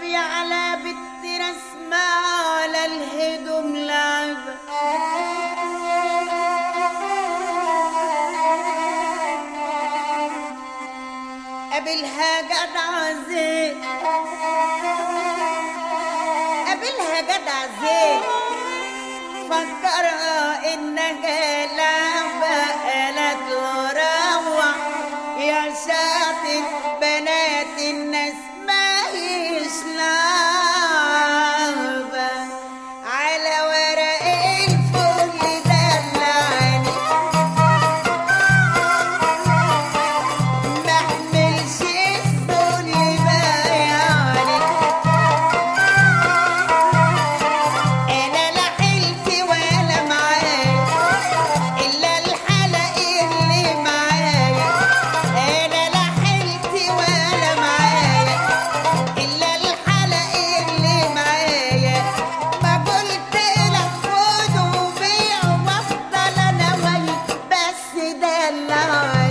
جاي على بنت رسمة على الهدوم لعبة قابلها جدع زين قابلها جدع زين فكرها انها لعبة قالت له روح يا شاطر بنات الناس ما هيش لعبة على ورق الفل دلعني ما احملش الذل بايعني انا لا حلتي ولا معايا الا الحلق اللي معايا انا لا حلتي ولا معايا الا الحلق اللي معايا ما قلت لك خد وبيع وافضل انا وياك بس دلعني